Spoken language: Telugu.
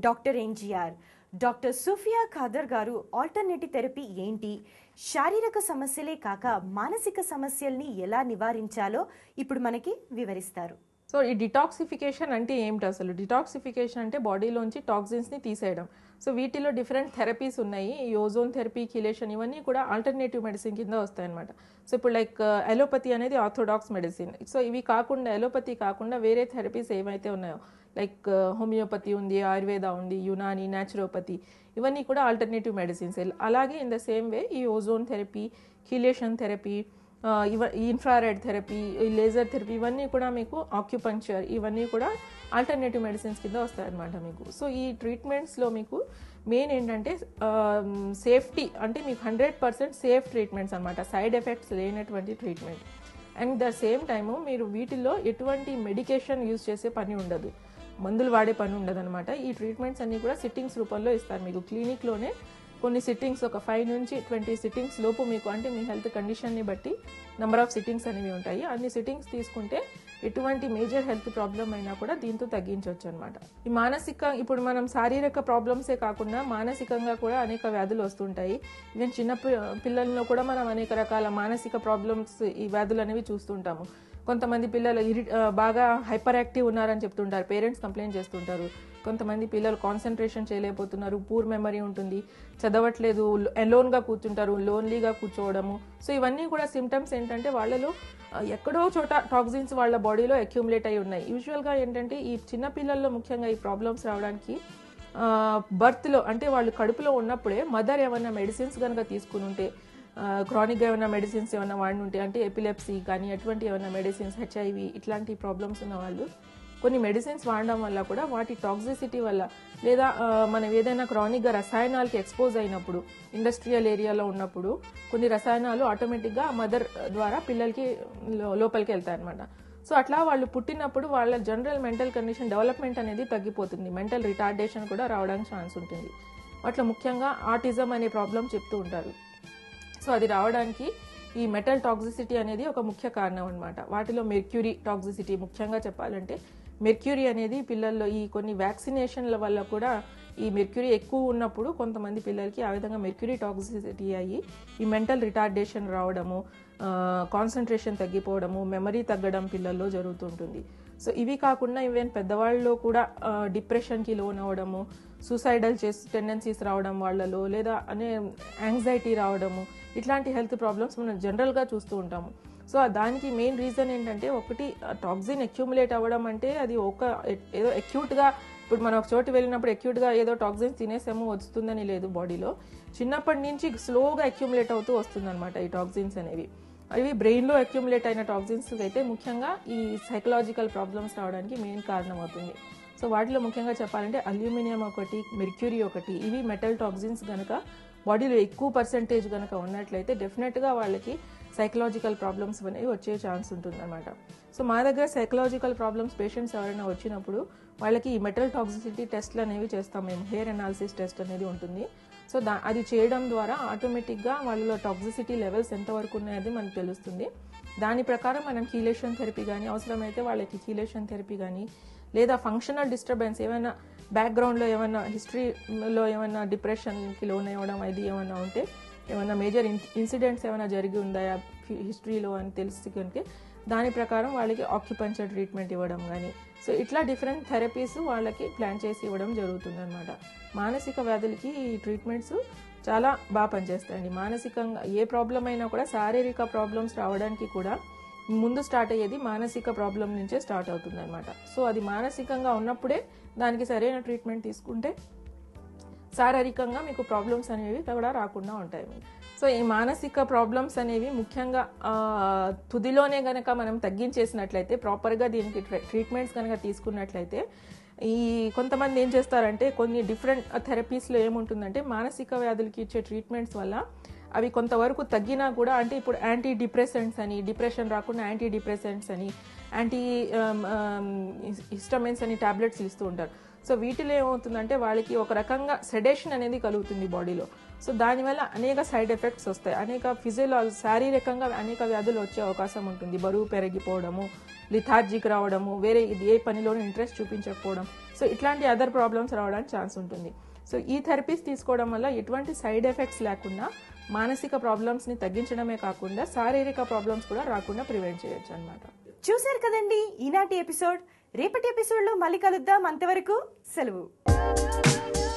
Doctor NGR doctor Sufiya Khader గారు ఆల్టర్నేటివ్ థెరపీ ఏంటి శారీరక సమస్యలే కాక మానసిక సమస్యల్ని ఎలా నివారించాలో ఇప్పుడు మనకి వివరిస్తారు సో ఈ డిటాక్సిఫికేషన్ అంటే ఏమిటి అసలు డిటాక్సిఫికేషన్ అంటే బాడీలోంచి టాక్సిన్స్ని తీసేయడం సో వీటిలో డిఫరెంట్ థెరపీస్ ఉన్నాయి ఈ ఓజోన్ థెరపీ కిలేషన్ ఇవన్నీ కూడా ఆల్టర్నేటివ్ మెడిసిన్ కింద వస్తాయన్నమాట సో ఇప్పుడు లైక్ అలోపతి అనేది ఆర్థోడాక్స్ మెడిసిన్ సో ఇవి కాకుండా అలోపతి కాకుండా వేరే థెరపీస్ ఏవైతే ఉన్నాయో లైక్ హోమియోపతి ఉంది ఆయుర్వేద ఉంది యునాని న్యాచురోపతి ఇవన్నీ కూడా ఆల్టర్నేటివ్ మెడిసిన్స్ అలాగే ఇన్ ద సేమ్ వే ఈ ఓజోన్ థెరపీ కిలేషన్ థెరపీ ఇవ ఇన్ఫ్రారెడ్ థెరపీ లేజర్ థెరపీ ఇవన్నీ కూడా మీకు ఆక్యుపంక్చర్ ఇవన్నీ కూడా ఆల్టర్నేటివ్ మెడిసిన్స్ కింద వస్తాయన్నమాట మీకు సో ఈ ట్రీట్మెంట్స్లో మీకు మెయిన్ ఏంటంటే సేఫ్టీ అంటే మీకు హండ్రెడ్ పర్సెంట్ సేఫ్ ట్రీట్మెంట్స్ అనమాట సైడ్ ఎఫెక్ట్స్ లేనటువంటి treatment and the same time మీరు వీటిల్లో ఎటువంటి మెడికేషన్ యూజ్ చేసే పని ఉండదు మందులు వాడే పని ఉండదు అనమాట ఈ ట్రీట్మెంట్స్ అన్నీ కూడా సిట్టింగ్స్ రూపంలో ఇస్తారు మీకు క్లినిక్లోనే కొన్ని సిట్టింగ్స్ ఒక ఫైవ్ నుంచి ట్వంటీ సిట్టింగ్స్ లోపు మీకు అంటే మీ హెల్త్ కండిషన్ని బట్టి నెంబర్ ఆఫ్ సిట్టింగ్స్ అనేవి ఉంటాయి అన్ని సిట్టింగ్స్ తీసుకుంటే ఎటువంటి మేజర్ హెల్త్ ప్రాబ్లం అయినా కూడా దీంతో తగ్గించవచ్చు అనమాట ఈ మానసిక ఇప్పుడు మనం శారీరక ప్రాబ్లమ్సే కాకుండా మానసికంగా కూడా అనేక వ్యాధులు వస్తుంటాయి ఈవెన్ చిన్న పి- పిల్లల్లో కూడా మనం అనేక రకాల మానసిక ప్రాబ్లమ్స్ ఈ వ్యాధులు అనేవి చూస్తుంటాము కొంతమంది పిల్లలు ఇరి ఆ, బాగా హైపర్ యాక్టివ్ ఉన్నారని చెప్తుంటారు పేరెంట్స్ కంప్లైంట్ చేస్తుంటారు కొంతమంది పిల్లలు కాన్సన్ట్రేషన్ చేయలేకపోతున్నారు పూర్ మెమరీ ఉంటుంది చదవట్లేదు ఎలోన్గా కూర్చుంటారు లోన్లీగా కూర్చోవడము సో ఇవన్నీ కూడా సిమ్టమ్స్ ఏంటంటే వాళ్ళలో ఆ, ఎక్కడో చోట టాక్సిన్స్ వాళ్ళ బాడీలో అక్యూములేట్ అయి ఉన్నాయి యూజువల్గా ఏంటంటే ఈ చిన్న పిల్లల్లో ముఖ్యంగా ఈ ప్రాబ్లమ్స్ రావడానికి బర్త్లో అంటే వాళ్ళు కడుపులో ఉన్నప్పుడే మదర్ ఏమైనా మెడిసిన్స్ కనుక తీసుకుని ఉంటే క్రానిక్గా ఏమైనా మెడిసిన్స్ ఏమైనా వాడి ఉంటే అంటే ఎపిలెప్సీ కానీ ఎటువంటి ఏమైనా మెడిసిన్స్ హెచ్ఐవి ఇట్లాంటి ప్రాబ్లమ్స్ ఉన్న వాళ్ళు కొన్ని మెడిసిన్స్ వాడడం వల్ల కూడా వాటి టాక్సిసిటీ వల్ల లేదా ఆ, మనం ఏదైనా క్రానిక్గా రసాయనాలకి ఎక్స్పోజ్ అయినప్పుడు ఇండస్ట్రియల్ ఏరియాలో ఉన్నప్పుడు కొన్ని రసాయనాలు ఆటోమేటిక్గా మదర్ ద్వారా పిల్లలకి లో- లోపలికి వెళ్తాయి అనమాట సో అట్లా వాళ్ళు పుట్టినప్పుడు వాళ్ళ జనరల్ మెంటల్ కండిషన్ డెవలప్మెంట్ అనేది తగ్గిపోతుంది మెంటల్ రిటార్డేషన్ కూడా రావడానికి ఛాన్స్ ఉంటుంది అట్లా ముఖ్యంగా ఆటిజం అనే ప్రాబ్లం చెప్తూ ఉంటారు సో అది రావడానికి ఈ మెటల్ టాక్సిసిటీ అనేది ఒక ముఖ్య కారణం అనమాట వాటిలో మెర్క్యూరీ టాక్సిసిటీ ముఖ్యంగా చెప్పాలంటే మెర్క్యూరీ అనేది పిల్లల్లో ఈ కొన్ని వ్యాక్సినేషన్ల వల్ల కూడా ఈ మెర్క్యూరీ ఎక్కువ ఉన్నప్పుడు కొంతమంది పిల్లలకి ఆ విధంగా మెర్క్యూరీ టాక్సిసిటీ అయ్యి ఈ మెంటల్ రిటార్డేషన్ రావడము కాన్సన్ట్రేషన్ తగ్గిపోవడము మెమరీ తగ్గడం పిల్లల్లో జరుగుతుంటుంది సో ఇవి కాకుండా ఈవెన్ పెద్దవాళ్ళలో కూడా డిప్రెషన్కి లోన్ అవ్వడము సూసైడల్ చేసి టెండెన్సీస్ రావడం వాళ్ళలో లేదా అనే యాంగ్జైటీ రావడము ఇట్లాంటి హెల్త్ ప్రాబ్లమ్స్ మనం జనరల్గా చూస్తూ ఉంటాము సో దానికి మెయిన్ రీజన్ ఏంటంటే ఒకటి టాక్సిన్ అక్యూములేట్ అవ్వడం అంటే అది ఒక ఏదో అక్యూట్గా ఇప్పుడు మనం ఒక చోటు వెళ్ళినప్పుడు అక్యూట్గా ఏదో టాక్సిన్స్ తినేసాము వస్తుందని లేదు బాడీలో చిన్నప్పటి నుంచి స్లోగా అక్యూములేట్ అవుతూ వస్తుందన్నమాట ఈ టాక్సిన్స్ అనేవి అవి బ్రెయిన్లో అక్యూములేట్ అయిన టాక్సిన్స్ అయితే ముఖ్యంగా ఈ సైకలాజికల్ ప్రాబ్లమ్స్ రావడానికి మెయిన్ కారణం అవుతుంది సో వాటిలో ముఖ్యంగా చెప్పాలంటే అల్యూమినియం ఒకటి మెర్క్యూరీ ఒకటి ఇవి మెటల్ టాక్సిన్స్ కనుక బాడీలో ఎక్కువ పర్సెంటేజ్ కనుక ఉన్నట్లయితే డెఫినెట్గా వాళ్ళకి సైకలాజికల్ ప్రాబ్లమ్స్ అనేవి వచ్చే ఛాన్స్ ఉంటుందన్నమాట సో మా దగ్గర సైకలాజికల్ ప్రాబ్లమ్స్ పేషెంట్స్ ఎవరైనా వచ్చినప్పుడు వాళ్ళకి ఈ మెటల్ టాక్సిసిటీ టెస్ట్లు అనేవి చేస్తాం మేము హెయిర్ అనాలిసిస్ టెస్ట్ అనేది ఉంటుంది సో దా అది చేయడం ద్వారా ఆటోమేటిక్గా వాళ్ళలో టాక్సిసిటీ లెవెల్స్ ఎంతవరకు ఉన్నాయది మనకు తెలుస్తుంది దాని ప్రకారం మనం కీలేషన్ థెరపీ కానీ అవసరమైతే వాళ్ళకి కీలేషన్ థెరపీ కానీ లేదా ఫంక్షనల్ డిస్టర్బెన్స్ ఏమైనా బ్యాక్గ్రౌండ్లో ఏమైనా హిస్టరీలో ఏమైనా డిప్రెషన్కి లోన్ అవ్వడం అది ఏమైనా ఉంటే ఏమైనా మేజర్ ఇన్సిడెంట్స్ ఏమైనా జరిగి ఉందా హిస్టరీలో అని తెలిసి కనుక దాని ప్రకారం వాళ్ళకి ఆక్యుపంచర్ ట్రీట్మెంట్ ఇవ్వడం కానీ సో ఇట్లా డిఫరెంట్ థెరపీస్ వాళ్ళకి ప్లాన్ చేసి ఇవ్వడం జరుగుతుందన్నమాట మానసిక వ్యాధులకి ఈ ట్రీట్మెంట్స్ చాలా బాగా పనిచేస్తాయండి మానసికంగా ఏ ప్రాబ్లం అయినా కూడా శారీరక ప్రాబ్లమ్స్ రావడానికి కూడా ముందు స్టార్ట్ అయ్యేది మానసిక ప్రాబ్లం నుంచే స్టార్ట్ అవుతుంది అనమాట సో అది మానసికంగా ఉన్నప్పుడే దానికి సరైన ట్రీట్మెంట్ తీసుకుంటే శారీరకంగా మీకు ప్రాబ్లమ్స్ అనేవి కూడా రాకుండా ఉంటాయి మీకు. సో ఈ మానసిక ప్రాబ్లమ్స్ అనేవి ముఖ్యంగా ఆ, తుదిలోనే గనక మనం తగ్గించేసినట్లయితే ప్రాపర్గా దీనికి ట్రీ- ట్రీట్మెంట్స్ కనుక తీసుకున్నట్లయితే ఈ కొంతమంది ఏం చేస్తారంటే కొన్ని డిఫరెంట్ థెరపీస్లో ఏముంటుందంటే మానసిక వ్యాధులకి ఇచ్చే ట్రీట్మెంట్స్ వల్ల అవి కొంతవరకు తగ్గినా కూడా అంటే ఇప్పుడు యాంటీ డిప్రెసెంట్స్ అని డిప్రెషన్ రాకుండా యాంటీ డిప్రెసెంట్స్ అని యాంటీ హిస్టమిన్స్ అని టాబ్లెట్స్ ఇస్తూ ఉంటారు సో వీటిలో ఏమవుతుందంటే వాళ్ళకి ఒక రకంగా సెడేషన్ అనేది కలుగుతుంది బాడీలో సో దానివల్ల అనేక సైడ్ ఎఫెక్ట్స్ వస్తాయి అనేక ఫిజియల్ శారీరకంగా అనేక వ్యాధులు వచ్చే అవకాశం ఉంటుంది బరువు పెరిగిపోవడము లిథార్జిక్ రావడము వేరే ఇది ఏ పనిలోనూ ఇంట్రెస్ట్ చూపించకపోవడం సో ఇట్లాంటి అదర్ ప్రాబ్లమ్స్ రావడానికి ఛాన్స్ ఉంటుంది సో ఈ థెరపీస్ తీసుకోవడం వల్ల ఎటువంటి సైడ్ ఎఫెక్ట్స్ లేకుండా మానసిక ప్రాబ్లమ్స్ని తగ్గించడమే కాకుండా శారీరక ప్రాబ్లమ్స్ కూడా రాకుండా ప్రివెంట్ చేయొచ్చు అనమాట చూశారు కదండి ఈనాటి ఎపిసోడ్ రేపటి ఎపిసోడ్లో మళ్ళీ కలుద్దాం అంతవరకు సెలవు